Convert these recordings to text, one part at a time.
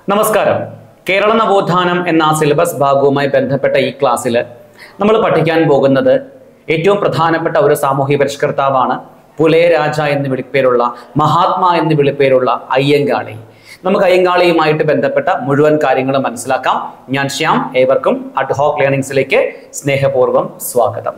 നമസ്കാരം കേരള നവോത്ഥാനം എന്ന സിലബസ് ഭാഗവുമായി ബന്ധപ്പെട്ട ഈ ക്ലാസ്സിൽ നമ്മൾ പഠിക്കാൻ പോകുന്നത് ഏറ്റവും പ്രധാനപ്പെട്ട ഒരു സാമൂഹ്യ പരിഷ്കർത്താവാണ് പുലയ രാജ എന്ന് വിളിപ്പേരുള്ള മഹാത്മാ എന്ന് വിളിപ്പേരുള്ള അയ്യങ്കാളി നമുക്ക് അയ്യങ്കാളിയുമായിട്ട് ബന്ധപ്പെട്ട മുഴുവൻ കാര്യങ്ങളും മനസ്സിലാക്കാം ഞാൻ ശ്യാം ഏവർക്കും അഡ്ഹോക്ക് ലേണിംഗ്സിലേക്ക് സ്നേഹപൂർവ്വം സ്വാഗതം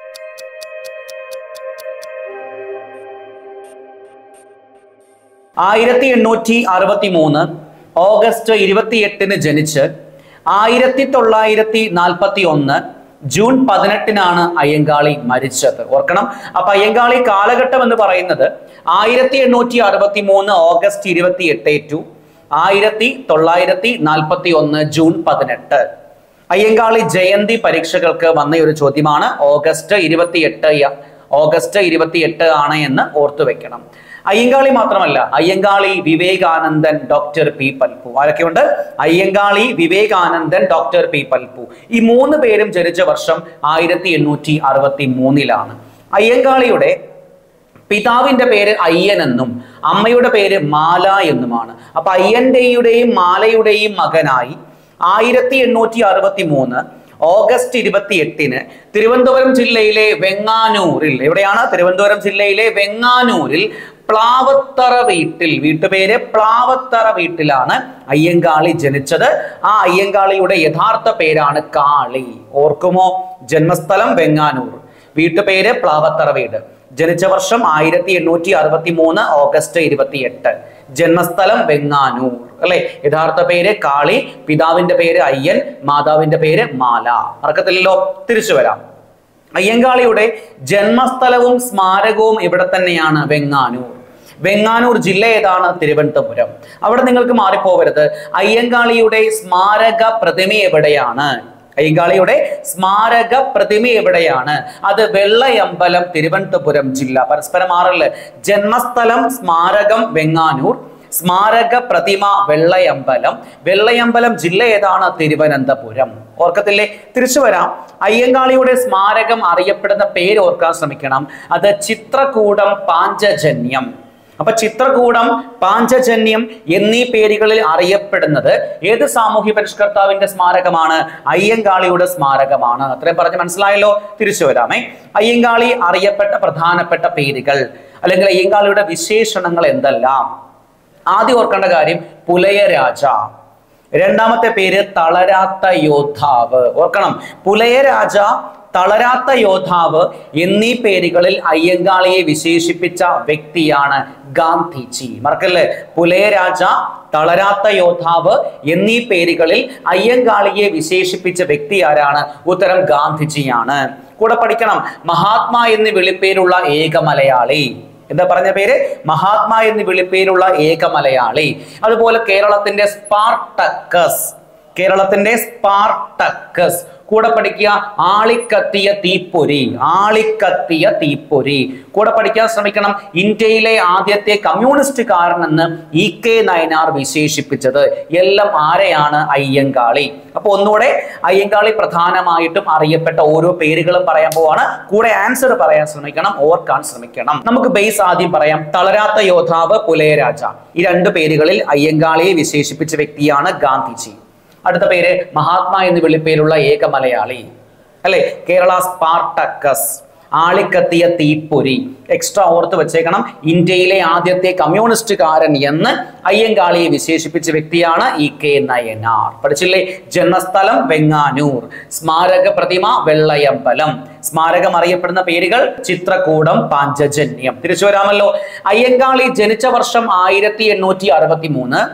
ആയിരത്തി എണ്ണൂറ്റി അറുപത്തി മൂന്ന് ഓഗസ്റ്റ് ഇരുപത്തിയെട്ടിന് ജനിച്ച് ആയിരത്തി തൊള്ളായിരത്തി നാൽപ്പത്തി ഒന്ന് ജൂൺ പതിനെട്ടിനാണ് അയ്യങ്കാളി മരിച്ചത് ഓർക്കണം അപ്പൊ അയ്യങ്കാളി കാലഘട്ടം എന്ന് പറയുന്നത് ആയിരത്തി എണ്ണൂറ്റി അറുപത്തി മൂന്ന് ഓഗസ്റ്റ് ഇരുപത്തി എട്ട് ടു ആയിരത്തി തൊള്ളായിരത്തി നാൽപ്പത്തി ഒന്ന് ജൂൺ പതിനെട്ട് അയ്യങ്കാളി ജയന്തി പരീക്ഷകൾക്ക് വന്ന ഒരു ചോദ്യമാണ് ഓഗസ്റ്റ് ഇരുപത്തിയെട്ട് ഓഗസ്റ്റ് ഇരുപത്തിയെട്ട് ആണ് എന്ന് ഓർത്തു വെക്കണം അയ്യങ്കാളി മാത്രമല്ല അയ്യങ്കാളി വിവേകാനന്ദൻ ഡോക്ടർ പി പൽപു ആരൊക്കെയുണ്ട് അയ്യങ്കാളി വിവേകാനന്ദൻ ഡോക്ടർ പി പൽപു ഈ മൂന്ന് പേരും ജനിച്ച വർഷം ആയിരത്തി എണ്ണൂറ്റി അറുപത്തി മൂന്നിലാണ് അയ്യങ്കാളിയുടെ പിതാവിന്റെ പേര് അയ്യൻ എന്നും അമ്മയുടെ പേര് മാല എന്നുമാണ് അപ്പൊ അയ്യന്റെയുടെയും മാലയുടെയും മകനായി ആയിരത്തി എണ്ണൂറ്റി അറുപത്തി മൂന്ന് ഓഗസ്റ്റ് ഇരുപത്തി എട്ടിന് തിരുവനന്തപുരം ജില്ലയിലെ വെങ്ങാനൂരിൽ എവിടെയാണ് തിരുവനന്തപുരം ജില്ലയിലെ വെങ്ങാനൂരിൽ പ്ലാവത്തറ വീട്ടിൽ വീട്ടുപേര് പ്ലാവത്തറ വീട്ടിലാണ് അയ്യങ്കാളി ജനിച്ചത് ആ അയ്യങ്കാളിയുടെ യഥാർത്ഥ പേരാണ് കാളി ഓർക്കുമോ ജന്മസ്ഥലം വെങ്ങാനൂർ വീട്ടുപേര് പ്ലാവത്തറ വീട് ജനിച്ച വർഷം ആയിരത്തി എണ്ണൂറ്റി അറുപത്തി മൂന്ന് ഓഗസ്റ്റ് ഇരുപത്തി എട്ട് ജന്മസ്ഥലം വെങ്ങാനൂർ അല്ലെ യഥാർത്ഥ പേര് കാളി പിതാവിന്റെ പേര് അയ്യൻ മാതാവിന്റെ പേര് മാല മറക്കത്തില്ലല്ലോ തിരിച്ചു വരാം അയ്യങ്കാളിയുടെ ജന്മസ്ഥലവും സ്മാരകവും ഇവിടെ തന്നെയാണ് വെങ്ങാനൂർ വെങ്ങാനൂർ ജില്ല ഏതാണ് തിരുവനന്തപുരം അവിടെ നിങ്ങൾക്ക് മാറിപ്പോവരുത് അയ്യങ്കാളിയുടെ സ്മാരക പ്രതിമ എവിടെയാണ് അയ്യങ്കാളിയുടെ സ്മാരക പ്രതിമ എവിടെയാണ് അത് വെള്ളയമ്പലം തിരുവനന്തപുരം ജില്ല പരസ്പരം മാറല് ജന്മസ്ഥലം സ്മാരകം വെങ്ങാനൂർ സ്മാരക പ്രതിമ വെള്ളയമ്പലം വെള്ളയമ്പലം ജില്ല ഏതാണ് തിരുവനന്തപുരം ഓർക്കത്തില്ലേ തിരിച്ചു വരാം അയ്യങ്കാളിയുടെ സ്മാരകം അറിയപ്പെടുന്ന പേര് ഓർക്കാൻ ശ്രമിക്കണം അത് ചിത്രകൂടം പാഞ്ചജന്യം അപ്പൊ ചിത്രകൂടം പാഞ്ചജന്യം എന്നീ പേരുകളിൽ അറിയപ്പെടുന്നത് ഏത് സാമൂഹ്യ പരിഷ്കർത്താവിന്റെ സ്മാരകമാണ് അയ്യങ്കാളിയുടെ സ്മാരകമാണ് അത്രയും പറഞ്ഞ് മനസ്സിലായല്ലോ തിരിച്ചു വരാമേ അയ്യങ്കാളി അറിയപ്പെട്ട പ്രധാനപ്പെട്ട പേരുകൾ അല്ലെങ്കിൽ അയ്യങ്കാളിയുടെ വിശേഷണങ്ങൾ എന്തെല്ലാം ആദ്യം ഓർക്കേണ്ട കാര്യം പുലയരാജ രണ്ടാമത്തെ പേര് തളരാത്ത യോദ്ധാവ് ഓർക്കണം പുലയരാജ തളരാത്ത യോദ്ധാവ് എന്നീ പേരുകളിൽ അയ്യങ്കാളിയെ വിശേഷിപ്പിച്ച വ്യക്തിയാണ് ഗാന്ധിജി മറക്കല്ലേ പുലയരാജ തളരാത്ത യോദ്ധാവ് എന്നീ പേരുകളിൽ അയ്യങ്കാളിയെ വിശേഷിപ്പിച്ച വ്യക്തി ആരാണ് ഉത്തരം ഗാന്ധിജിയാണ് കൂടെ പഠിക്കണം മഹാത്മാ എന്ന് വിളിപ്പേരുള്ള ഏക മലയാളി എന്താ പറഞ്ഞ പേര് മഹാത്മാ എന്ന് വിളിപ്പേരുള്ള ഏക മലയാളി അതുപോലെ കേരളത്തിന്റെ സ്പാർട്ടക്കസ് കേരളത്തിന്റെ സ്പാർട്ടക്കസ് കൂടെ പഠിക്കുക ആളിക്കത്തിയ തീപ്പൊരി ആളിക്കത്തിയ തീപ്പൊരി കൂടെ പഠിക്കാൻ ശ്രമിക്കണം ഇന്ത്യയിലെ ആദ്യത്തെ കമ്മ്യൂണിസ്റ്റുകാരനെന്ന് ഇ കെ നയനാർ വിശേഷിപ്പിച്ചത് എല്ലാം ആരെയാണ് അയ്യങ്കാളി അപ്പൊ ഒന്നുകൂടെ അയ്യങ്കാളി പ്രധാനമായിട്ടും അറിയപ്പെട്ട ഓരോ പേരുകളും പറയാൻ പോവാണ് കൂടെ ആൻസർ പറയാൻ ശ്രമിക്കണം ഓർക്കാൻ ശ്രമിക്കണം നമുക്ക് ബേസ് ആദ്യം പറയാം തളരാത്ത യോദ്ധാവ് പുലയരാജ ഈ രണ്ട് പേരുകളിൽ അയ്യങ്കാളിയെ വിശേഷിപ്പിച്ച വ്യക്തിയാണ് ഗാന്ധിജി അടുത്ത പേര് മഹാത്മാ എന്ന് വിളിപ്പേരുള്ള ഏക മലയാളി അല്ലെ കേരള സ്പാർട്ടക്കസ് ആളിക്കത്തിയ തീപ്പൊരി എക്സ്ട്രാ ഓർത്ത് വെച്ചേക്കണം ഇന്ത്യയിലെ ആദ്യത്തെ കമ്മ്യൂണിസ്റ്റുകാരൻ എന്ന് അയ്യങ്കാളിയെ വിശേഷിപ്പിച്ച വ്യക്തിയാണ് ഇ കെ നയനാർ പഠിച്ചില്ലേ ജന്മസ്ഥലം വെങ്ങാനൂർ സ്മാരക പ്രതിമ വെള്ളയമ്പലം സ്മാരകം അറിയപ്പെടുന്ന പേരുകൾ ചിത്രകൂടം പാഞ്ചജന്യം തിരിച്ചു വരാമല്ലോ അയ്യങ്കാളി ജനിച്ച വർഷം ആയിരത്തി എണ്ണൂറ്റി അറുപത്തി മൂന്ന്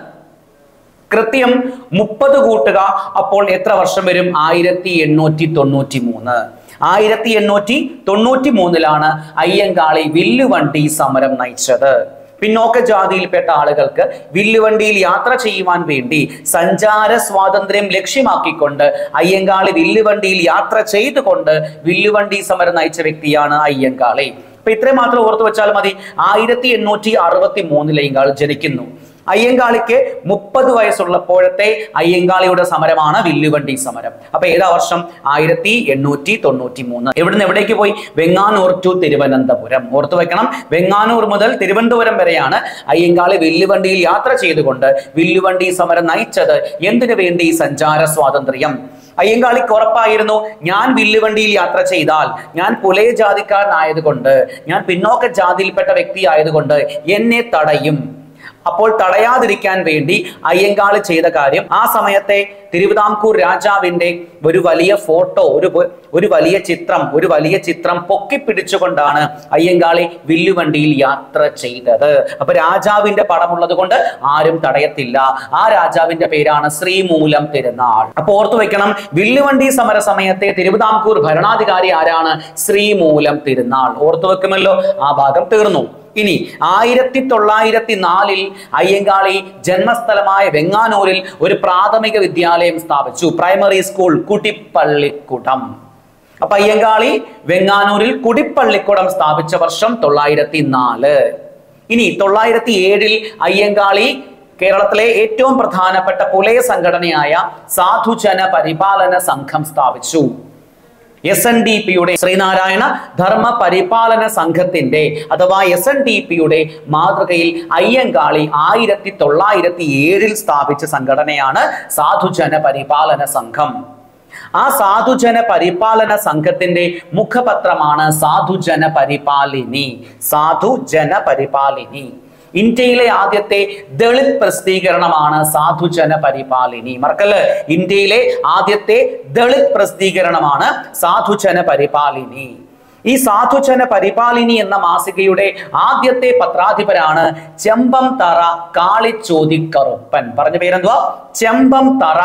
കൃത്യം മുപ്പത് കൂട്ടുക അപ്പോൾ എത്ര വർഷം വരും ആയിരത്തി എണ്ണൂറ്റി തൊണ്ണൂറ്റി മൂന്ന് ആയിരത്തി എണ്ണൂറ്റി തൊണ്ണൂറ്റി മൂന്നിലാണ് അയ്യങ്കാളി വില്ലുവണ്ടി സമരം നയിച്ചത് പിന്നോക്ക ജാതിയിൽപ്പെട്ട ആളുകൾക്ക് വില്ലുവണ്ടിയിൽ യാത്ര ചെയ്യുവാൻ വേണ്ടി സഞ്ചാര സ്വാതന്ത്ര്യം ലക്ഷ്യമാക്കിക്കൊണ്ട് അയ്യങ്കാളി വില്ലുവണ്ടിയിൽ യാത്ര ചെയ്തുകൊണ്ട് വില്ലുവണ്ടി സമരം നയിച്ച വ്യക്തിയാണ് അയ്യങ്കാളി അപ്പൊ ഇത്രയും മാത്രം ഓർത്തു വെച്ചാൽ മതി ആയിരത്തി എണ്ണൂറ്റി അറുപത്തി മൂന്നിലെ ഇയാൾ ജനിക്കുന്നു അയ്യങ്കാളിക്ക് മുപ്പത് വയസ്സുള്ളപ്പോഴത്തെ അയ്യങ്കാളിയുടെ സമരമാണ് വില്ലുവണ്ടി സമരം അപ്പൊ ഏതാ വർഷം ആയിരത്തി എണ്ണൂറ്റി തൊണ്ണൂറ്റി മൂന്ന് ഇവിടുന്ന് എവിടേക്ക് പോയി വെങ്ങാനൂർ ടു തിരുവനന്തപുരം ഓർത്തു വെക്കണം വെങ്ങാനൂർ മുതൽ തിരുവനന്തപുരം വരെയാണ് അയ്യങ്കാളി വില്ലുവണ്ടിയിൽ യാത്ര ചെയ്തുകൊണ്ട് വില്ലുവണ്ടി സമരം നയിച്ചത് എന്തിനു വേണ്ടി സഞ്ചാര സ്വാതന്ത്ര്യം അയ്യങ്കാളിക്ക് ഉറപ്പായിരുന്നു ഞാൻ വില്ലുവണ്ടിയിൽ യാത്ര ചെയ്താൽ ഞാൻ പുലയ ജാതിക്കാരനായതുകൊണ്ട് ഞാൻ പിന്നോക്ക ജാതിയിൽപ്പെട്ട വ്യക്തി ആയതുകൊണ്ട് എന്നെ തടയും അപ്പോൾ തടയാതിരിക്കാൻ വേണ്ടി അയ്യങ്കാളി ചെയ്ത കാര്യം ആ സമയത്തെ തിരുവിതാംകൂർ രാജാവിന്റെ ഒരു വലിയ ഫോട്ടോ ഒരു പ- ഒരു വലിയ ചിത്രം ഒരു വലിയ ചിത്രം പൊക്കിപ്പിടിച്ചുകൊണ്ടാണ് അയ്യങ്കാളി വില്ലുവണ്ടിയിൽ യാത്ര ചെയ്തത് അപ്പൊ രാജാവിന്റെ പടമുള്ളത് കൊണ്ട് ആരും തടയത്തില്ല ആ രാജാവിന്റെ പേരാണ് ശ്രീമൂലം തിരുനാൾ അപ്പൊ ഓർത്തു വെക്കണം വില്ലുവണ്ടി സമര സമയത്തെ തിരുവിതാംകൂർ ഭരണാധികാരി ആരാണ് ശ്രീമൂലം തിരുനാൾ ഓർത്തു വെക്കുമല്ലോ ആ ഭാഗം തീർന്നു ഇനി ആയിരത്തി തൊള്ളായിരത്തി നാലിൽ അയ്യങ്കാളി ജന്മസ്ഥലമായ വെങ്ങാനൂരിൽ ഒരു പ്രാഥമിക വിദ്യാലയം സ്ഥാപിച്ചു പ്രൈമറി സ്കൂൾ കുട്ടിപ്പള്ളിക്കുടം അപ്പൊ അയ്യങ്കാളി വെങ്ങാനൂരിൽ കുടിപ്പള്ളിക്കുടം സ്ഥാപിച്ച വർഷം തൊള്ളായിരത്തി നാല് ഇനി തൊള്ളായിരത്തി ഏഴിൽ അയ്യങ്കാളി കേരളത്തിലെ ഏറ്റവും പ്രധാനപ്പെട്ട പുലയ സംഘടനയായ സാധുജന പരിപാലന സംഘം സ്ഥാപിച്ചു എസ് എൻ ഡി പിയുടെ ശ്രീനാരായണ ധർമ്മ പരിപാലന സംഘത്തിന്റെ അഥവാ എസ് എൻ ഡി പിയുടെ മാതൃകയിൽ അയ്യങ്കാളി ആയിരത്തി തൊള്ളായിരത്തി ഏഴിൽ സ്ഥാപിച്ച സംഘടനയാണ് സാധുജന പരിപാലന സംഘം ആ സാധുജന പരിപാലന സംഘത്തിന്റെ മുഖപത്രമാണ് സാധുജന പരിപാലിനി സാധുജന പരിപാലിനി ഇന്ത്യയിലെ ആദ്യത്തെ ദളിത് പ്രസിദ്ധീകരണമാണ് സാധുജന പരിപാലിനി മറക്കല്ല് ഇന്ത്യയിലെ ആദ്യത്തെ ദളിത് പ്രസിദ്ധീകരണമാണ് സാധുജന പരിപാലിനി ഈ സാധുജന പരിപാലിനി എന്ന മാസികയുടെ ആദ്യത്തെ പത്രാധിപരാണ് ചെമ്പം തറ കാളിച്ചോതിക്കറുപ്പൻ പറഞ്ഞ പേരെന്തുവാ ചെമ്പം തറ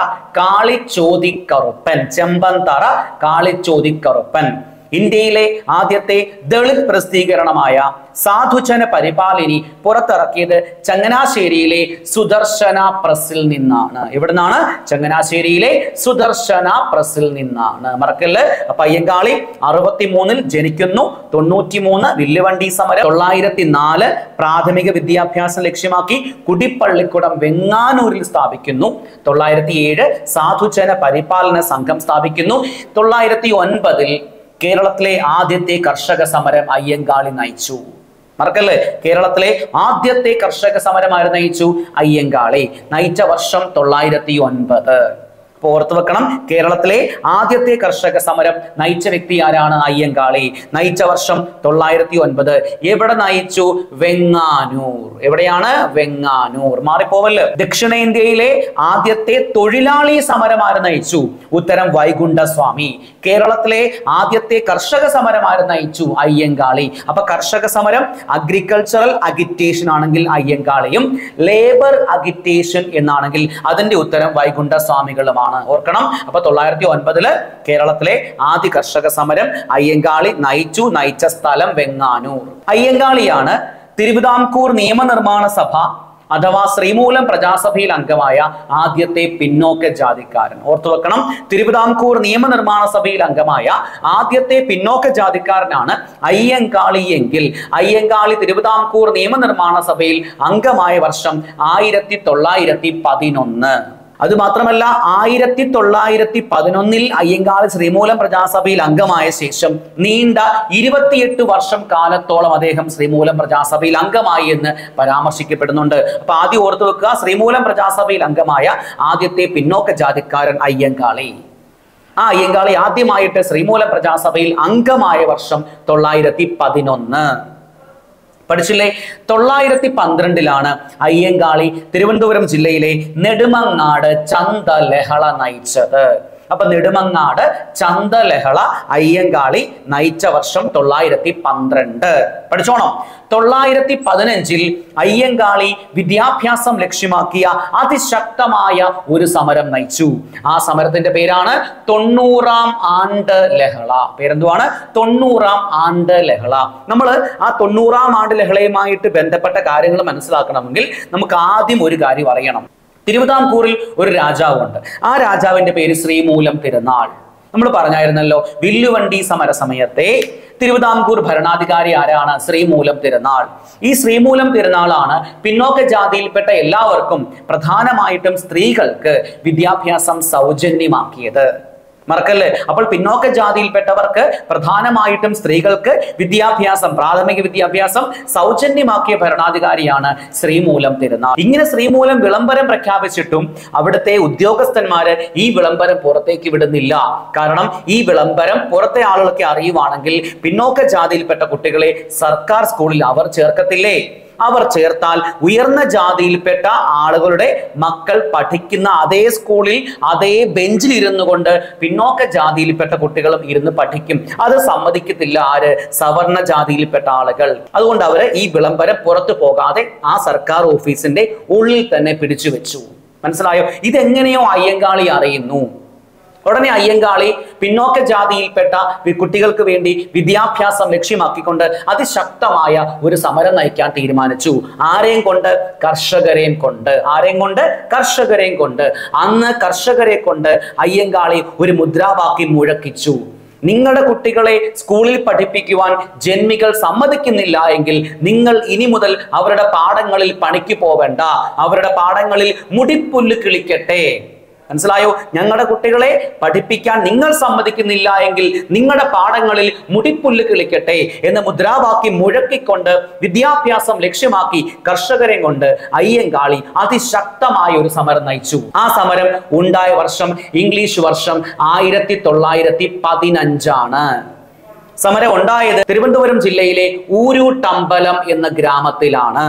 കാളിച്ചോതിക്കറുപ്പൻ ചെമ്പം തറ കാളിച്ചോതിക്കറുപ്പൻ ഇന്ത്യയിലെ ആദ്യത്തെ ദളിത് പ്രസിദ്ധീകരണമായ സാധുജന പരിപാലിനി പുറത്തിറക്കിയത് ചങ്ങനാശ്ശേരിയിലെ സുദർശന പ്രസിൽ നിന്നാണ് എവിടുന്നാണ് ചങ്ങനാശ്ശേരിയിലെ സുദർശന പ്രസിൽ നിന്നാണ് മറക്കല്ല് അപ്പൊ അയ്യങ്കാളി അറുപത്തി മൂന്നിൽ ജനിക്കുന്നു തൊണ്ണൂറ്റി മൂന്ന് വില്ലുവണ്ടി സമരം തൊള്ളായിരത്തി നാല് പ്രാഥമിക വിദ്യാഭ്യാസം ലക്ഷ്യമാക്കി കുടിപ്പള്ളിക്കുടം വെങ്ങാനൂരിൽ സ്ഥാപിക്കുന്നു തൊള്ളായിരത്തി ഏഴ് സാധുജന പരിപാലന സംഘം സ്ഥാപിക്കുന്നു തൊള്ളായിരത്തി ഒൻപതിൽ കേരളത്തിലെ ആദ്യത്തെ കർഷക സമരം അയ്യങ്കാളി നയിച്ചു മറക്കല്ലേ കേരളത്തിലെ ആദ്യത്തെ കർഷക സമരമായിരുന്നു നയിച്ചു അയ്യങ്കാളി നയിച്ച വർഷം തൊള്ളായിരത്തി ഒൻപത് അപ്പൊ ഓർത്തു വെക്കണം കേരളത്തിലെ ആദ്യത്തെ കർഷക സമരം നയിച്ച വ്യക്തി ആരാണ് അയ്യങ്കാളി നയിച്ച വർഷം തൊള്ളായിരത്തി ഒൻപത് എവിടെ നയിച്ചു വെങ്ങാനൂർ എവിടെയാണ് വെങ്ങാനൂർ മാറിപ്പോവല്ലോ ദക്ഷിണേന്ത്യയിലെ ആദ്യത്തെ തൊഴിലാളി സമരമാര് നയിച്ചു ഉത്തരം വൈകുണ്ഠസ്വാമി കേരളത്തിലെ ആദ്യത്തെ കർഷക സമരമാര് നയിച്ചു അയ്യങ്കാളി അപ്പൊ കർഷക സമരം അഗ്രികൾച്ചറൽ അഗിറ്റേഷൻ ആണെങ്കിൽ അയ്യങ്കാളിയും ലേബർ അഗിറ്റേഷൻ എന്നാണെങ്കിൽ അതിന്റെ ഉത്തരം വൈകുണ്ഠസ്വാമികളുമാണ് ഓർക്കണം അപ്പൊ തൊള്ളായിരത്തി ഒൻപതില് കേരളത്തിലെ ആദ്യ കർഷക സമരം അയ്യങ്കാളി നയിച്ചു നയിച്ച സ്ഥലം വെങ്ങാനൂർ അയ്യങ്കാളിയാണ് തിരുവിതാംകൂർ നിയമനിർമ്മാണ സഭ അഥവാ ശ്രീമൂലം പ്രജാസഭയിൽ അംഗമായ ആദ്യത്തെ പിന്നോക്ക ജാതിക്കാരൻ ഓർത്തു വെക്കണം തിരുവിതാംകൂർ നിയമനിർമ്മാണ സഭയിൽ അംഗമായ ആദ്യത്തെ പിന്നോക്ക ജാതിക്കാരനാണ് അയ്യങ്കാളി എങ്കിൽ അയ്യങ്കാളി തിരുവിതാംകൂർ നിയമനിർമ്മാണ സഭയിൽ അംഗമായ വർഷം ആയിരത്തി തൊള്ളായിരത്തി പതിനൊന്ന് അത് മാത്രമല്ല ആയിരത്തി തൊള്ളായിരത്തി പതിനൊന്നിൽ അയ്യങ്കാളി ശ്രീമൂലം പ്രജാസഭയിൽ അംഗമായ ശേഷം നീണ്ട ഇരുപത്തിയെട്ട് വർഷം കാലത്തോളം അദ്ദേഹം ശ്രീമൂലം പ്രജാസഭയിൽ അംഗമായി എന്ന് പരാമർശിക്കപ്പെടുന്നുണ്ട് അപ്പൊ ആദ്യം ഓർത്തു വെക്കുക ശ്രീമൂലം പ്രജാസഭയിൽ അംഗമായ ആദ്യത്തെ പിന്നോക്ക ജാതിക്കാരൻ അയ്യങ്കാളി ആ അയ്യങ്കാളി ആദ്യമായിട്ട് ശ്രീമൂലം പ്രജാസഭയിൽ അംഗമായ വർഷം തൊള്ളായിരത്തി പതിനൊന്ന് പഠിച്ചില്ലേ തൊള്ളായിരത്തി പന്ത്രണ്ടിലാണ് അയ്യങ്കാളി തിരുവനന്തപുരം ജില്ലയിലെ നെടുമങ്ങാട് ചന്തലഹള നയിച്ചത് അപ്പൊ നെടുമങ്ങാട് ചന്തലഹള അയ്യങ്കാളി നയിച്ച വർഷം തൊള്ളായിരത്തി പന്ത്രണ്ട് പഠിച്ചോണം തൊള്ളായിരത്തി പതിനഞ്ചിൽ അയ്യങ്കാളി വിദ്യാഭ്യാസം ലക്ഷ്യമാക്കിയ അതിശക്തമായ ഒരു സമരം നയിച്ചു ആ സമരത്തിന്റെ പേരാണ് തൊണ്ണൂറാം ആണ്ട് ലഹള പേരെന്തുവാണ് തൊണ്ണൂറാം ആണ്ട് ലഹള നമ്മൾ ആ തൊണ്ണൂറാം ആണ്ട് ലഹളയുമായിട്ട് ബന്ധപ്പെട്ട കാര്യങ്ങൾ മനസ്സിലാക്കണമെങ്കിൽ നമുക്ക് ആദ്യം ഒരു കാര്യം അറിയണം തിരുവിതാംകൂറിൽ ഒരു രാജാവുണ്ട് ആ രാജാവിന്റെ പേര് ശ്രീമൂലം തിരുനാൾ നമ്മൾ പറഞ്ഞായിരുന്നല്ലോ വില്ലുവണ്ടി സമര സമയത്തെ തിരുവിതാംകൂർ ഭരണാധികാരി ആരാണ് ശ്രീമൂലം തിരുനാൾ ഈ ശ്രീമൂലം തിരുനാളാണ് പിന്നോക്ക ജാതിയിൽപ്പെട്ട എല്ലാവർക്കും പ്രധാനമായിട്ടും സ്ത്രീകൾക്ക് വിദ്യാഭ്യാസം സൗജന്യമാക്കിയത് മറക്കല്ലേ അപ്പോൾ പിന്നോക്ക ജാതിയിൽപ്പെട്ടവർക്ക് പ്രധാനമായിട്ടും സ്ത്രീകൾക്ക് വിദ്യാഭ്യാസം പ്രാഥമിക വിദ്യാഭ്യാസം സൗജന്യമാക്കിയ ഭരണാധികാരിയാണ് ശ്രീമൂലം തിരുനാൾ ഇങ്ങനെ ശ്രീമൂലം വിളംബരം പ്രഖ്യാപിച്ചിട്ടും അവിടുത്തെ ഉദ്യോഗസ്ഥന്മാര് ഈ വിളംബരം പുറത്തേക്ക് വിടുന്നില്ല കാരണം ഈ വിളംബരം പുറത്തെ ആളുകളൊക്കെ അറിയുവാണെങ്കിൽ പിന്നോക്ക ജാതിയിൽപ്പെട്ട കുട്ടികളെ സർക്കാർ സ്കൂളിൽ അവർ ചേർക്കത്തില്ലേ അവർ ചേർത്താൽ ഉയർന്ന ജാതിയിൽപ്പെട്ട ആളുകളുടെ മക്കൾ പഠിക്കുന്ന അതേ സ്കൂളിൽ അതേ ബെഞ്ചിൽ ഇരുന്നു കൊണ്ട് പിന്നോക്ക ജാതിയിൽപ്പെട്ട കുട്ടികളും ഇരുന്ന് പഠിക്കും അത് സമ്മതിക്കത്തില്ല ആര് സവർണ ജാതിയിൽപ്പെട്ട ആളുകൾ അതുകൊണ്ട് അവര് ഈ വിളംബരം പുറത്തു പോകാതെ ആ സർക്കാർ ഓഫീസിന്റെ ഉള്ളിൽ തന്നെ പിടിച്ചു വെച്ചു മനസ്സിലായോ ഇതെങ്ങനെയോ അയ്യങ്കാളി അറിയുന്നു ഉടനെ അയ്യങ്കാളി പിന്നോക്ക ജാതിയിൽപ്പെട്ട വി- കുട്ടികൾക്ക് വേണ്ടി വിദ്യാഭ്യാസം ലക്ഷ്യമാക്കിക്കൊണ്ട് അതിശക്തമായ ഒരു സമരം നയിക്കാൻ തീരുമാനിച്ചു ആരെയും കൊണ്ട് കർഷകരെയും കൊണ്ട് ആരെയും കൊണ്ട് കർഷകരെയും കൊണ്ട് അന്ന് കർഷകരെ കൊണ്ട് അയ്യങ്കാളി ഒരു മുദ്രാവാക്യം മുഴക്കിച്ചു നിങ്ങളുടെ കുട്ടികളെ സ്കൂളിൽ പഠിപ്പിക്കുവാൻ ജന്മികൾ സമ്മതിക്കുന്നില്ല എങ്കിൽ നിങ്ങൾ ഇനി മുതൽ അവരുടെ പാഠങ്ങളിൽ പണിക്ക് പോവേണ്ട അവരുടെ പാഠങ്ങളിൽ മുടിപ്പുല്ല് കിളിക്കട്ടെ മനസ്സിലായോ ഞങ്ങളുടെ കുട്ടികളെ പഠിപ്പിക്കാൻ നിങ്ങൾ സമ്മതിക്കുന്നില്ല എങ്കിൽ നിങ്ങളുടെ പാഠങ്ങളിൽ മുടിപ്പുല്ല് കിളിക്കട്ടെ എന്ന മുദ്രാവാക്യം മുഴക്കിക്കൊണ്ട് വിദ്യാഭ്യാസം ലക്ഷ്യമാക്കി കർഷകരെ കൊണ്ട് അയ്യങ്കാളി അതിശക്തമായ ഒരു സമരം നയിച്ചു ആ സമരം ഉണ്ടായ വർഷം ഇംഗ്ലീഷ് വർഷം ആയിരത്തി തൊള്ളായിരത്തി പതിനഞ്ചാണ് സമരം ഉണ്ടായത് തിരുവനന്തപുരം ജില്ലയിലെ ഊരൂട്ടമ്പലം എന്ന ഗ്രാമത്തിലാണ്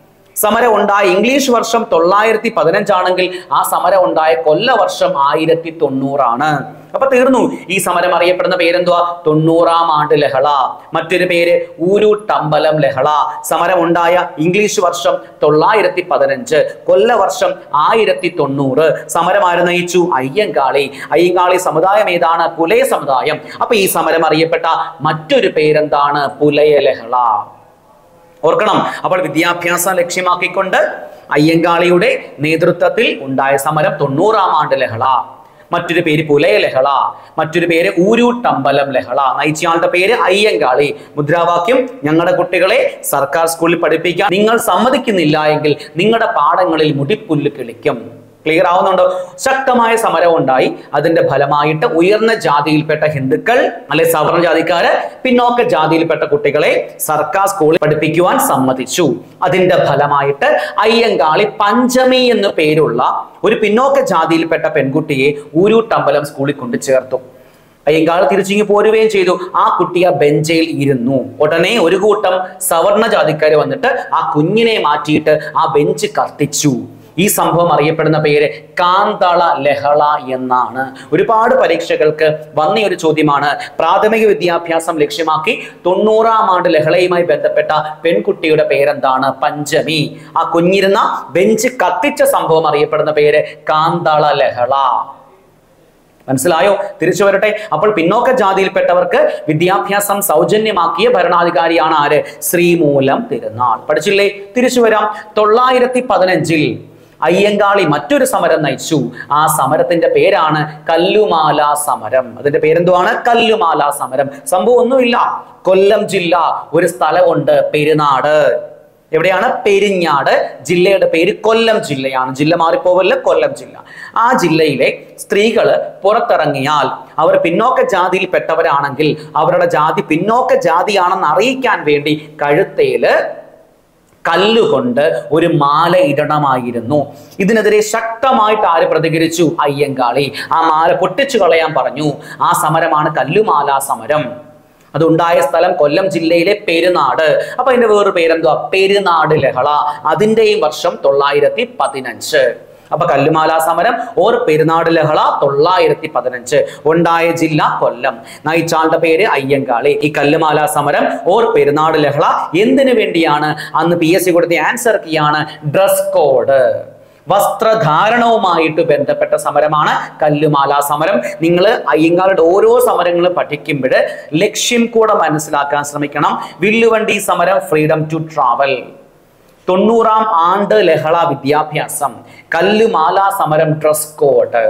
സമരം ഉണ്ടായ ഇംഗ്ലീഷ് വർഷം തൊള്ളായിരത്തി പതിനഞ്ചാണെങ്കിൽ ആ സമരം ഉണ്ടായ കൊല്ല വർഷം ആയിരത്തി തൊണ്ണൂറാണ് അപ്പൊ തീർന്നു ഈ സമരം അറിയപ്പെടുന്ന പേരെന്തുവാ തൊണ്ണൂറാം ആണ്ട് ലഹള മറ്റൊരു പേര് ഊരൂട്ടമ്പലം ലഹള സമരം ഉണ്ടായ ഇംഗ്ലീഷ് വർഷം തൊള്ളായിരത്തി പതിനഞ്ച് കൊല്ല വർഷം ആയിരത്തി തൊണ്ണൂറ് സമരം ആര് നയിച്ചു അയ്യങ്കാളി അയ്യങ്കാളി സമുദായം ഏതാണ് പുലയ സമുദായം അപ്പൊ ഈ സമരം അറിയപ്പെട്ട മറ്റൊരു പേരെന്താണ് പുലയ ലഹള ഓർക്കണം അപ്പോൾ വിദ്യാഭ്യാസം ലക്ഷ്യമാക്കിക്കൊണ്ട് അയ്യങ്കാളിയുടെ നേതൃത്വത്തിൽ ഉണ്ടായ സമരം തൊണ്ണൂറാം ആണ്ട് ലഹള മറ്റൊരു പേര് പുലയ ലഹള മറ്റൊരു പേര് ഊരൂട്ടമ്പലം ലഹള നയിച്ചയാളുടെ പേര് അയ്യങ്കാളി മുദ്രാവാക്യം ഞങ്ങളുടെ കുട്ടികളെ സർക്കാർ സ്കൂളിൽ പഠിപ്പിക്കാൻ നിങ്ങൾ സമ്മതിക്കുന്നില്ല എങ്കിൽ നിങ്ങളുടെ പാഠങ്ങളിൽ മുടിപ്പുല്ല് കിളിക്കും ക്ലിയർ ആവുന്നുണ്ടോ ശക്തമായ സമരം ഉണ്ടായി അതിന്റെ ഫലമായിട്ട് ഉയർന്ന ജാതിയിൽപ്പെട്ട ഹിന്ദുക്കൾ അല്ലെ സവർണ ജാതിക്കാര് പിന്നോക്ക ജാതിയിൽപ്പെട്ട കുട്ടികളെ സർക്കാർ സ്കൂളിൽ പഠിപ്പിക്കുവാൻ സമ്മതിച്ചു അതിന്റെ ഫലമായിട്ട് അയ്യങ്കാളി പഞ്ചമി എന്നു പേരുള്ള ഒരു പിന്നോക്ക ജാതിയിൽപ്പെട്ട പെൺകുട്ടിയെ ഊരൂട്ടമ്പലം സ്കൂളിൽ കൊണ്ട് ചേർത്തു അയ്യങ്കാൾ തിരിച്ചിങ്ങി പോരുകയും ചെയ്തു ആ കുട്ടി ആ ബെഞ്ചയിൽ ഇരുന്നു ഉടനെ ഒരു കൂട്ടം സവർണ ജാതിക്കാർ വന്നിട്ട് ആ കുഞ്ഞിനെ മാറ്റിയിട്ട് ആ ബെഞ്ച് കത്തിച്ചു ഈ സംഭവം അറിയപ്പെടുന്ന പേര് കാന്തള ലഹള എന്നാണ് ഒരുപാട് പരീക്ഷകൾക്ക് വന്ന ഒരു ചോദ്യമാണ് പ്രാഥമിക വിദ്യാഭ്യാസം ലക്ഷ്യമാക്കി തൊണ്ണൂറാം ആണ്ട് ലഹളയുമായി ബന്ധപ്പെട്ട പെൺകുട്ടിയുടെ പേരെന്താണ് പഞ്ചമി ആ കുഞ്ഞിരുന്ന ബെഞ്ച് കത്തിച്ച സംഭവം അറിയപ്പെടുന്ന പേര് കാന്തള ലഹള മനസ്സിലായോ തിരിച്ചു വരട്ടെ അപ്പോൾ പിന്നോക്ക ജാതിയിൽപ്പെട്ടവർക്ക് വിദ്യാഭ്യാസം സൗജന്യമാക്കിയ ഭരണാധികാരിയാണ് ആര് ശ്രീമൂലം തിരുനാൾ പഠിച്ചില്ലേ തിരിച്ചു വരാം തൊള്ളായിരത്തി പതിനഞ്ചിൽ അയ്യങ്കാളി മറ്റൊരു സമരം നയിച്ചു ആ സമരത്തിന്റെ പേരാണ് കല്ലുമാല സമരം അതിന്റെ പേരെന്തുവാണ് കല്ലുമാല സമരം സംഭവം ഒന്നുമില്ല കൊല്ലം ജില്ല ഒരു സ്ഥലമുണ്ട് പെരുനാട് എവിടെയാണ് പെരിഞ്ഞാട് ജില്ലയുടെ പേര് കൊല്ലം ജില്ലയാണ് ജില്ല മാറിപ്പോവല്ല കൊല്ലം ജില്ല ആ ജില്ലയിലെ സ്ത്രീകള് പുറത്തിറങ്ങിയാൽ അവർ പിന്നോക്ക ജാതിയിൽപ്പെട്ടവരാണെങ്കിൽ അവരുടെ ജാതി പിന്നോക്ക ജാതിയാണെന്ന് അറിയിക്കാൻ വേണ്ടി കഴുത്തേല് കല്ലുകൊണ്ട് ഒരു മാല ഇടണമായിരുന്നു ഇതിനെതിരെ ശക്തമായിട്ട് ആര് പ്രതികരിച്ചു അയ്യങ്കാളി ആ മാല പൊട്ടിച്ചു കളയാൻ പറഞ്ഞു ആ സമരമാണ് കല്ലുമാല സമരം അതുണ്ടായ സ്ഥലം കൊല്ലം ജില്ലയിലെ പെരുനാട് അപ്പൊ അതിന്റെ വേറൊരു പേരെന്തുവാ പെരുനാട് ലഹള അതിന്റെയും വർഷം തൊള്ളായിരത്തി പതിനഞ്ച് അപ്പൊ കല്ലുമാല സമരം ഓർ പെരുന്നാട് ലഹള തൊള്ളായിരത്തി പതിനഞ്ച് ഉണ്ടായ ജില്ല കൊല്ലം നയിച്ചാളുടെ പേര് അയ്യങ്കാളി ഈ കല്ലുമാല സമരം ഓർ പെരുന്നാട് ലഹള എന്തിനു വേണ്ടിയാണ് അന്ന് പി എസ് സി കൊടുത്ത ആൻസർ കീയാണ് ഡ്രസ് കോഡ് വസ്ത്രധാരണവുമായിട്ട് ബന്ധപ്പെട്ട സമരമാണ് കല്ലുമാല സമരം നിങ്ങൾ അയ്യങ്കാളുടെ ഓരോ സമരങ്ങളും പഠിക്കുമ്പോൾ ലക്ഷ്യം കൂടെ മനസ്സിലാക്കാൻ ശ്രമിക്കണം വില്ലുവണ്ടി സമരം ഫ്രീഡം ടു ട്രാവൽ തൊണ്ണൂറാം ആണ്ട് ലഹള വിദ്യാഭ്യാസം കല്ലുമാല സമരം ഡ്രസ് കോഡ്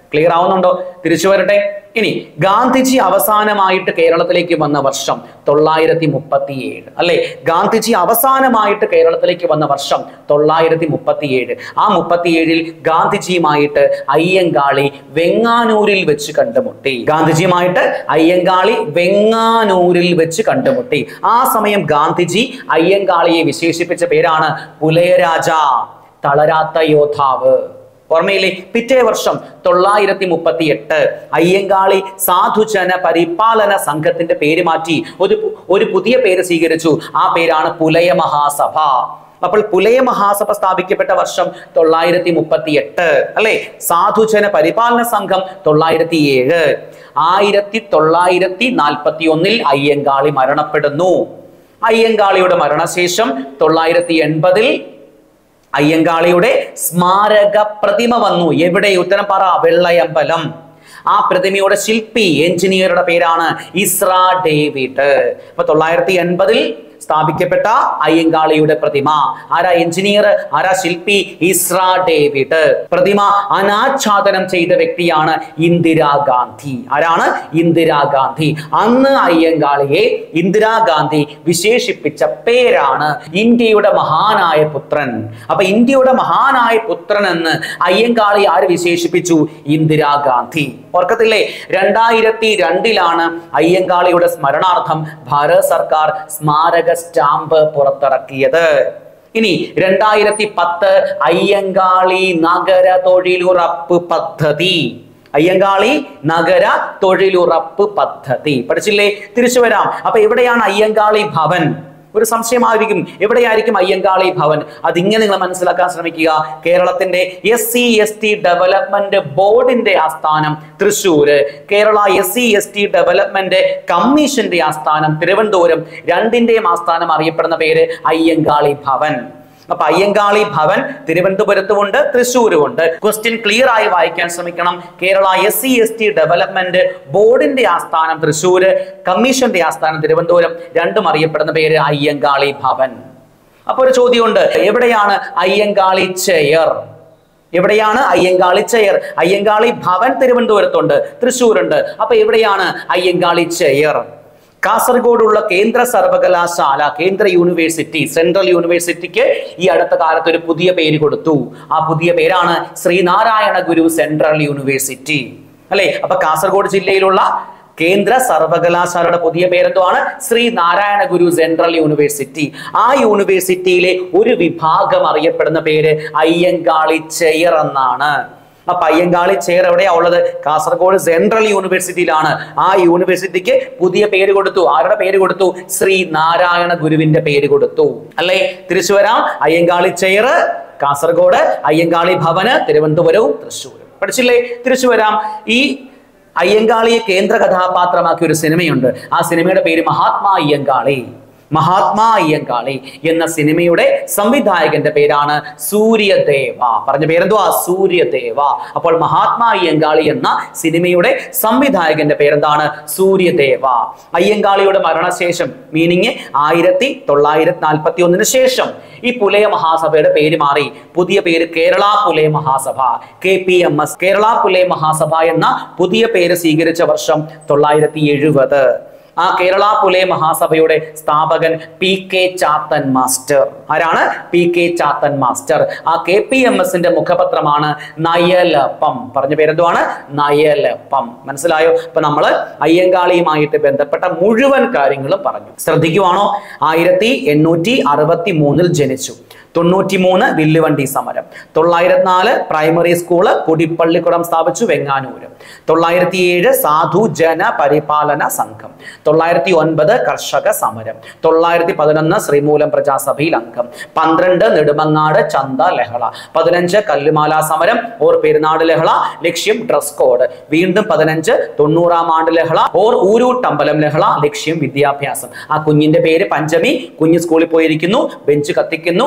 ക്ലിയർ ആവുന്നുണ്ടോ തിരിച്ചു വരട്ടെ ഇനി ഗാന്ധിജി അവസാനമായിട്ട് കേരളത്തിലേക്ക് വന്ന വർഷം തൊള്ളായിരത്തി മുപ്പത്തിയേഴ് അല്ലെ ഗാന്ധിജി അവസാനമായിട്ട് കേരളത്തിലേക്ക് വന്ന വർഷം തൊള്ളായിരത്തി മുപ്പത്തിയേഴ് ആ മുപ്പത്തിയേഴിൽ ഗാന്ധിജിയുമായിട്ട് അയ്യങ്കാളി വെങ്ങാനൂരിൽ വെച്ച് കണ്ടുമുട്ടി ഗാന്ധിജിയുമായിട്ട് അയ്യങ്കാളി വെങ്ങാനൂരിൽ വെച്ച് കണ്ടുമുട്ടി ആ സമയം ഗാന്ധിജി അയ്യങ്കാളിയെ വിശേഷിപ്പിച്ച പേരാണ് പുലയരാജ തളരാത്ത യോദ്ധാവ് ഓർമ്മയില്ലേ പിറ്റേ വർഷം തൊള്ളായിരത്തി മുപ്പത്തി എട്ട് അയ്യങ്കാളി സാധുജന പരിപാലന സംഘത്തിന്റെ പേര് മാറ്റി ഒരു പു- ഒരു പുതിയ പേര് സ്വീകരിച്ചു ആ പേരാണ് പുലയ മഹാസഭ അപ്പോൾ പുലയ മഹാസഭ സ്ഥാപിക്കപ്പെട്ട വർഷം തൊള്ളായിരത്തി മുപ്പത്തി എട്ട് അല്ലെ സാധുജന പരിപാലന സംഘം തൊള്ളായിരത്തി ഏഴ് ആയിരത്തി തൊള്ളായിരത്തി നാൽപ്പത്തി ഒന്നിൽ അയ്യങ്കാളി മരണപ്പെടുന്നു അയ്യങ്കാളിയുടെ മരണശേഷം തൊള്ളായിരത്തി എൺപതിൽ അയ്യങ്കാളിയുടെ സ്മാരക പ്രതിമ വന്നു എവിടെ ഉത്തരം പറ വെള്ളയമ്പലം ആ പ്രതിമയുടെ ശില്പി എഞ്ചിനീയറുടെ പേരാണ് ഇസ്ര ഡേവിഡ് അപ്പൊ തൊള്ളായിരത്തി എൺപതിൽ സ്ഥാപിക്കപ്പെട്ട അയ്യങ്കാളിയുടെ പ്രതിമ ആരാ എഞ്ചിനീയർ ആരാ ശില്പി ഇസ്ര ഡേവിഡ് പ്രതിമ അനാച്ഛാദനം ചെയ്ത വ്യക്തിയാണ് ഇന്ദിരാഗാന്ധി ആരാണ് ഇന്ദിരാഗാന്ധി അന്ന് അയ്യങ്കാളിയെ ഇന്ദിരാഗാന്ധി വിശേഷിപ്പിച്ച പേരാണ് ഇന്ത്യയുടെ മഹാനായ പുത്രൻ അപ്പൊ ഇന്ത്യയുടെ മഹാനായ പുത്രൻ എന്ന് അയ്യങ്കാളി ആര് വിശേഷിപ്പിച്ചു ഇന്ദിരാഗാന്ധി ഓർക്കത്തില്ലേ രണ്ടായിരത്തി രണ്ടിലാണ് അയ്യങ്കാളിയുടെ സ്മരണാർത്ഥം ഭാരത സർക്കാർ സ്മാരക സ്റ്റാമ്പ് പുറത്തിറക്കിയത് ഇനി രണ്ടായിരത്തി പത്ത് അയ്യങ്കാളി നഗര തൊഴിലുറപ്പ് പദ്ധതി അയ്യങ്കാളി നഗര തൊഴിലുറപ്പ് പദ്ധതി പഠിച്ചില്ലേ തിരിച്ചു വരാം അപ്പൊ എവിടെയാണ് അയ്യങ്കാളി ഭവൻ ഒരു സംശയമായിരിക്കും എവിടെയായിരിക്കും അയ്യങ്കാളി ഭവൻ അതിങ്ങനെ നിങ്ങൾ മനസ്സിലാക്കാൻ ശ്രമിക്കുക കേരളത്തിന്റെ S C S T development ബോർഡിന്റെ ആസ്ഥാനം Thrissur Kerala S C S T development കമ്മീഷന്റെ ആസ്ഥാനം തിരുവനന്തപുരം രണ്ടിന്റെയും ആസ്ഥാനം അറിയപ്പെടുന്ന പേര് അയ്യങ്കാളി ഭവൻ അപ്പൊ അയ്യങ്കാളി ഭവൻ തിരുവനന്തപുരത്തുമുണ്ട് തൃശ്ശൂരുമുണ്ട് ക്വസ്റ്റ്യൻ ക്ലിയർ ആയി വായിക്കാൻ ശ്രമിക്കണം Kerala S C S T development ബോർഡിന്റെ ആസ്ഥാനം തൃശ്ശൂര് കമ്മീഷന്റെ ആസ്ഥാനം തിരുവനന്തപുരം രണ്ടും അറിയപ്പെടുന്ന പേര് അയ്യങ്കാളി ഭവൻ അപ്പൊ ഒരു ചോദ്യമുണ്ട് എവിടെയാണ് അയ്യങ്കാളി ചെയർ എവിടെയാണ് അയ്യങ്കാളി ചെയർ അയ്യങ്കാളി ഭവൻ തിരുവനന്തപുരത്തുണ്ട് തൃശ്ശൂരുണ്ട് അപ്പൊ എവിടെയാണ് അയ്യങ്കാളി ചെയർ കാസർഗോഡുള്ള കേന്ദ്ര സർവകലാശാല കേന്ദ്ര യൂണിവേഴ്സിറ്റി സെൻട്രൽ യൂണിവേഴ്സിറ്റിക്ക് ഈ അടുത്ത കാലത്ത് ഒരു പുതിയ പേര് കൊടുത്തു ആ പുതിയ പേരാണ് ശ്രീനാരായണ ഗുരു സെൻട്രൽ യൂണിവേഴ്സിറ്റി അല്ലെ അപ്പൊ കാസർഗോഡ് ജില്ലയിലുള്ള കേന്ദ്ര സർവകലാശാലയുടെ പുതിയ പേരെന്തുവാണ് ശ്രീ നാരായണ ഗുരു സെൻട്രൽ യൂണിവേഴ്സിറ്റി ആ യൂണിവേഴ്സിറ്റിയിലെ ഒരു വിഭാഗം അറിയപ്പെടുന്ന പേര് അയ്യങ്കാളി ചെയർ എന്നാണ് അപ്പൊ അയ്യങ്കാളി ചെയർ എവിടെയാ ഉള്ളത് കാസർഗോഡ് സെൻട്രൽ യൂണിവേഴ്സിറ്റിയിലാണ് ആ യൂണിവേഴ്സിറ്റിക്ക് പുതിയ പേര് കൊടുത്തു ആരുടെ പേര് കൊടുത്തു ശ്രീ നാരായണ ഗുരുവിന്റെ പേര് കൊടുത്തു അല്ലേ തിരിച്ചു വരാം അയ്യങ്കാളി ചെയർ കാസർഗോഡ് അയ്യങ്കാളി ഭവന് തിരുവനന്തപുരവും തൃശ്ശൂരും പഠിച്ചില്ലേ തിരിച്ചു വരാം ഈ അയ്യങ്കാളിയെ കേന്ദ്ര കഥാപാത്രമാക്കിയ ഒരു സിനിമയുണ്ട് ആ സിനിമയുടെ പേര് മഹാത്മാ അയ്യങ്കാളി മഹാത്മാ അയ്യങ്കാളി എന്ന സിനിമയുടെ സംവിധായകന്റെ പേരാണ് സൂര്യദേവ പറഞ്ഞ പേരെന്തുവാ സൂര്യദേവ അപ്പോൾ മഹാത്മാ അയ്യങ്കാളി എന്ന സിനിമയുടെ സംവിധായകന്റെ പേരെന്താണ് സൂര്യദേവ അയ്യങ്കാളിയുടെ മരണശേഷം മീനിങ് ആയിരത്തി തൊള്ളായിരത്തി നാൽപ്പത്തി ഒന്നിന് ശേഷം ഈ പുലയ മഹാസഭയുടെ പേര് മാറി പുതിയ പേര് Kerala Pulaya Mahasabha K P M S Kerala Pulaya Mahasabha എന്ന പുതിയ പേര് സ്വീകരിച്ച വർഷം തൊള്ളായിരത്തി എഴുപത് ആ കേരള പുലയ മഹാസഭയുടെ സ്ഥാപകൻ പി കെ ചാത്തൻ മാസ്റ്റർ ആരാണ് പി കെ ചാത്തൻ മാസ്റ്റർ ആ കെ പി എം എസിന്റെ മുഖപത്രമാണ് നയലപ്പം പറഞ്ഞ പേരെന്തുവാണ് നയലപ്പം മനസ്സിലായോ അപ്പൊ നമ്മള് അയ്യങ്കാളിയുമായിട്ട് ബന്ധപ്പെട്ട മുഴുവൻ കാര്യങ്ങളും പറഞ്ഞു ശ്രദ്ധിക്കുവാണോ ആയിരത്തി എണ്ണൂറ്റി അറുപത്തി മൂന്നിൽ ജനിച്ചു തൊണ്ണൂറ്റി മൂന്ന് വില്ലുവണ്ടി സമരം തൊള്ളായിരത്തി നാല് പ്രൈമറി സ്കൂള് കുടിപ്പള്ളിക്കുളം സ്ഥാപിച്ചു വെങ്ങാനൂര് തൊള്ളായിരത്തി ഏഴ് സാധു ജന പരിപാലന സംഘം തൊള്ളായിരത്തി ഒൻപത് കർഷക സമരം തൊള്ളായിരത്തി പതിനൊന്ന് ശ്രീമൂലം പ്രജാസഭയിൽ അംഗം പന്ത്രണ്ട് നെടുമങ്ങാട് ചന്ത ലഹള പതിനഞ്ച് കല്ലുമാല സമരം ഓർ പെരുന്നാട് ലഹള ലക്ഷ്യം ഡ്രസ് കോഡ് വീണ്ടും പതിനഞ്ച് തൊണ്ണൂറാം ആണ്ട് ലഹള ഓർ ഊരൂട്ടമ്പലം ലഹള ലക്ഷ്യം വിദ്യാഭ്യാസം ആ കുഞ്ഞിന്റെ പേര് പഞ്ചമി കുഞ്ഞ് സ്കൂളിൽ പോയിരിക്കുന്നു ബെഞ്ച് കത്തിക്കുന്നു ആ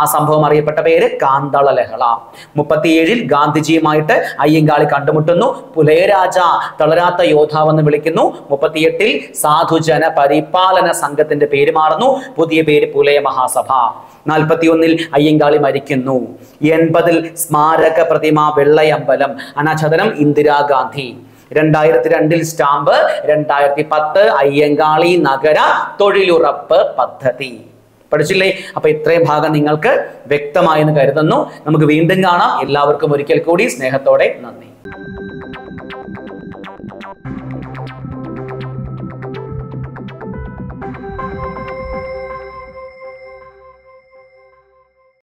സംഭവം അറിയപ്പെട്ട പേര് കാന്തള ലഹള മുപ്പത്തിയേഴിൽ ഗാന്ധിജിയുമായിട്ട് അയ്യങ്കാളി കണ്ടുമുട്ടുന്നു പുലയരാജ തളരാത്ത യോദ്ധാവെന്ന് വിളിക്കുന്നു മുപ്പത്തിയെട്ടിൽ സാധുജന പരിപാലന സംഘത്തിന്റെ പേര് മാറുന്നു പുതിയ പേര് പുലയ മഹാസഭ നാൽപ്പത്തിയൊന്നിൽ അയ്യങ്കാളി മരിക്കുന്നു എൺപതിൽ സ്മാരക പ്രതിമ വെള്ളയമ്പലം അനാച്ഛാദനം ഇന്ദിരാഗാന്ധി രണ്ടായിരത്തി രണ്ടിൽ സ്റ്റാമ്പ് രണ്ടായിരത്തി പത്ത് അയ്യങ്കാളി നഗര തൊഴിലുറപ്പ് പദ്ധതി പഠിച്ചില്ലേ അപ്പൊ ഇത്രയും ഭാഗം നിങ്ങൾക്ക് വ്യക്തമായെന്ന് കരുതുന്നു നമുക്ക് വീണ്ടും കാണാം എല്ലാവർക്കും ഒരിക്കൽ കൂടി സ്നേഹത്തോടെ നന്ദി